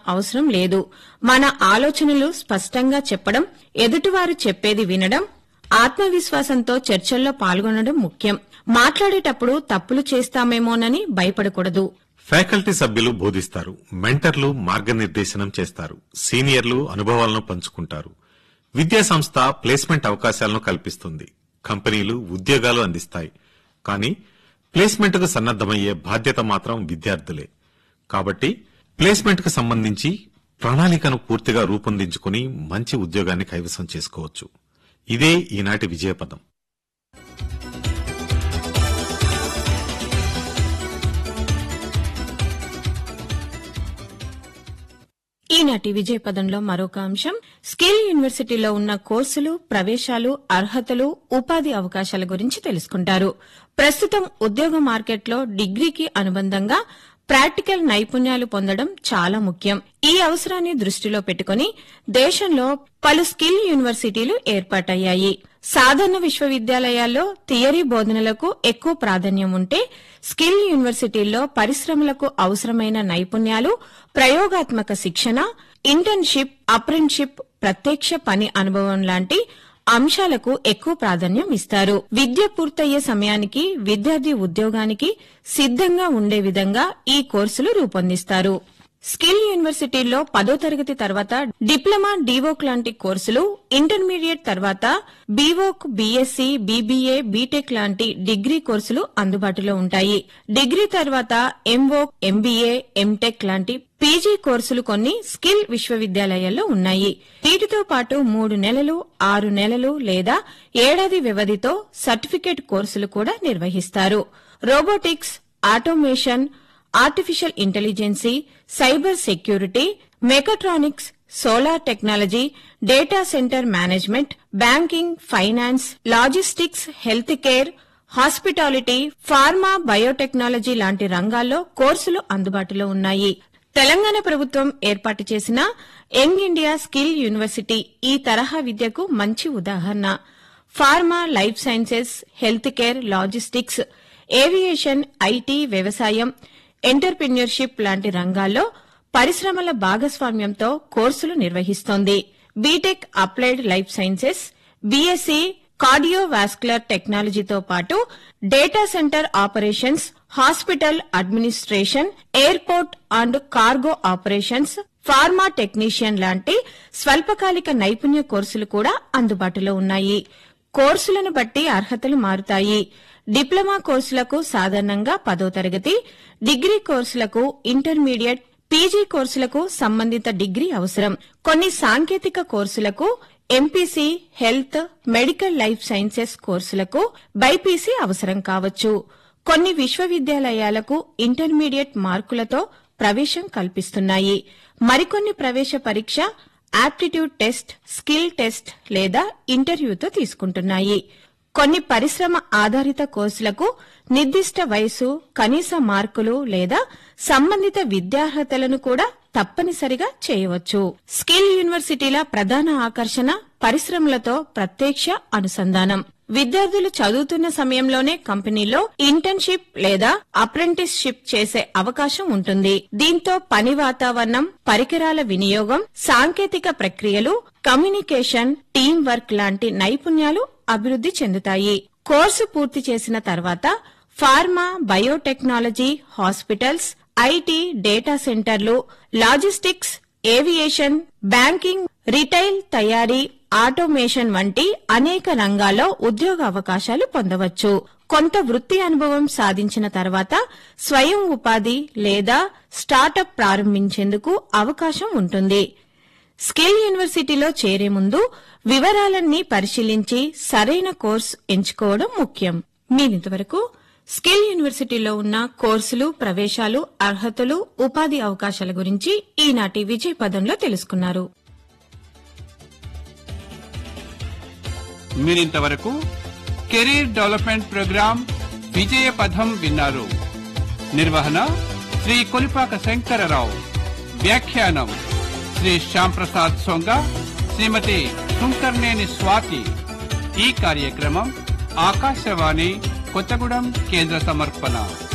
అవసరం లేదు మన ఆలోచనలు స్పష్టంగా చెప్పడం ఎదుటివారు చెప్పేది వినడం ఆత్మవిశ్వాసంతో చర్చల్లో పాల్గొనడం ముఖ్యం మాట్లాడేటప్పుడు తప్పులు చేస్తామేమోనని భయపడకూడదు ఫ్యాకల్టీ సభ్యులు బోధిస్తారు మెంటర్లు మార్గనిర్దేశనం చేస్తారు సీనియర్లు అనుభవాలను పంచుకుంటారు విద్యా సంస్థ ప్లేస్మెంట్ అవకాశాలను కల్పిస్తుంది కంపెనీలు ఉద్యోగాలు అందిస్తాయి కానీ ప్లేస్మెంట్కు సన్నద్దమయ్యే బాధ్యత మాత్రం విద్యార్థులే కాబట్టి ప్లేస్మెంట్కు సంబంధించి ప్రణాళికను పూర్తిగా రూపొందించుకుని మంచి ఉద్యోగాన్ని కైవసం చేసుకోవచ్చు ఇదే ఈనాటి విజయపదం ఈనాటి విజయపదంలో మరొక అంశం స్కిల్ యూనివర్సిటీలో ఉన్న కోర్సులు ప్రవేశాలు అర్హతలు ఉపాధి అవకాశాల గురించి తెలుసుకుంటారు ప్రస్తుతం ఉద్యోగ మార్కెట్లో డిగ్రీకి అనుబంధంగా ప్రాక్టికల్ నైపుణ్యాలు పొందడం చాలా ముఖ్యం ఈ అవసరాన్ని దృష్టిలో పెట్టుకుని దేశంలో పలు స్కిల్ యూనివర్సిటీలు ఏర్పాటయ్యాయి సాధారణ విశ్వవిద్యాలయాల్లో థియరీ బోధనలకు ఎక్కువ ప్రాధాన్యం ఉంటే స్కిల్ యూనివర్సిటీల్లో పరిశ్రమలకు అవసరమైన నైపుణ్యాలు ప్రయోగాత్మక శిక్షణ ఇంటర్న్షిప్ అప్రెంటిషిప్ ప్రత్యక్ష పని అనుభవం లాంటి అంశాలకు ఎక్కువ ప్రాధాన్యం ఇస్తారు విద్య పూర్తయ్యే సమయానికి విద్యార్థి ఉద్యోగానికి సిద్దంగా ఉండే విధంగా ఈ కోర్సులు రూపొందిస్తారు స్కిల్ యూనివర్సిటీల్లో పదో తరగతి తర్వాత డిప్లొమా డీవోక్ లాంటి కోర్సులు ఇంటర్మీడియట్ తర్వాత బీవోక్ బీఎస్సీ బీబీఏ బీటెక్ లాంటి డిగ్రీ కోర్సులు అందుబాటులో ఉంటాయి డిగ్రీ తర్వాత ఎంవోక్ ఎంబీఏ ఎంటెక్ లాంటి పీజీ కోర్సులు కొన్ని స్కిల్ విశ్వవిద్యాలయాల్లో ఉన్నాయి వీటితో పాటు మూడు నెలలు ఆరు నెలలు లేదా ఏడాది వ్యవధితో సర్టిఫికేట్ కోర్సులు కూడా నిర్వహిస్తారు robotics automation artificial intelligence cyber security mechatronics solar technology data centre management banking finance logistics health care hospitality pharma biotechnology లాంటి రంగాల్లో కోర్సులు అందుబాటులో ఉన్నాయి తెలంగాణ ప్రభుత్వం ఏర్పాటు చేసిన యంగ్ ఇండియా స్కిల్ యూనివర్సిటీ ఈ తరహా విద్యకు మంచి ఉదాహరణ pharma life sciences health care logistics aviation IT వ్యవసాయం ఎంటర్ప్రిన్యూర్షిప్ లాంటి రంగాల్లో పరిశ్రమల భాగస్వామ్యంతో కోర్సులు నిర్వహిస్తోంది BTech applied life sciences BSc cardiovascular టెక్నాలజీతో పాటు data centre operations hospital administration airport and cargo operations pharma technician లాంటి స్వల్పకాలిక నైపుణ్య కోర్సులు కూడా అందుబాటులో ఉన్నాయి కోర్సులను బట్టి అర్హతలు మారుతాయి డిప్లొమా కోర్సులకు సాధారణంగా పదో తరగతి డిగ్రీ కోర్సులకు ఇంటర్మీడియట్ పీజీ కోర్సులకు సంబంధిత డిగ్రీ అవసరం కొన్ని సాంకేతిక కోర్సులకు MPC health medical life sciences కోర్సులకు బైపీసీ అవసరం కావచ్చు కొన్ని విశ్వవిద్యాలయాలకు ఇంటర్మీడియట్ మార్కులతో ప్రవేశం కల్పిస్తున్నాయి మరికొన్ని ప్రవేశ పరీక్ష ఆప్టిట్యూడ్ టెస్ట్ స్కిల్ టెస్ట్ లేదా ఇంటర్వ్యూతో తీసుకుంటున్నాయి కొన్ని పరిశ్రమ ఆధారిత కోర్సులకు నిర్దిష్ట వయసు కనీస మార్కులు లేదా సంబంధిత విద్యార్హతలను కూడా తప్పనిసరిగా చేయవచ్చు స్కిల్ యూనివర్సిటీల ప్రధాన ఆకర్షణ పరిశ్రమలతో ప్రత్యక్ష అనుసంధానం విద్యార్థులు చదువుతున్న సమయంలోనే కంపెనీలో ఇంటర్న్షిప్ లేదా అప్రెంటిస్షిప్ చేసే అవకాశం ఉంటుంది దీంతో పని వాతావరణం పరికరాల వినియోగం సాంకేతిక ప్రక్రియలు కమ్యూనికేషన్ టీం వర్క్ లాంటి నైపుణ్యాలు అభివృద్ది చెందుతాయి కోర్సు పూర్తి చేసిన తర్వాత pharma biotechnology hospitals IT data సెంటర్లు లాజిస్టిక్స్ ఏవియేషన్ బ్యాంకింగ్ రిటైల్ తయారీ ఆటోమేషన్ వంటి అనేక రంగాల్లో ఉద్యోగ అవకాశాలు పొందవచ్చు కొంత వృత్తి అనుభవం సాధించిన తర్వాత స్వయం ఉపాధి లేదా స్టార్టప్ ప్రారంభించేందుకు అవకాశం ఉంటుంది స్కిల్ యూనివర్సిటీలో చేరే ముందు వివరాలన్నీ పరిశీలించి సరైన కోర్సు ఎంచుకోవడం ముఖ్యం మీరింతవరకు స్కిల్ యూనివర్సిటీలో ఉన్న కోర్సులు ప్రవేశాలు అర్హతలు ఉపాధి అవకాశాల గురించి ఈనాటి విజయ పదంలో తెలుసుకున్నారు మీరింతవరకు కెరీర్ డెవలప్మెంట్ ప్రోగ్రాం విజయ పథం విన్నారు నిర్వహణ శ్రీ కొలిపాక శంకరరావు వ్యాఖ్యానం శ్రీ శ్యాంప్రసాద్ సొంగ శ్రీమతి సుంకర్నేని స్వాతి ఈ కార్యక్రమం ఆకాశవాణి కొత్తగూడెం కేంద్ర సమర్పణ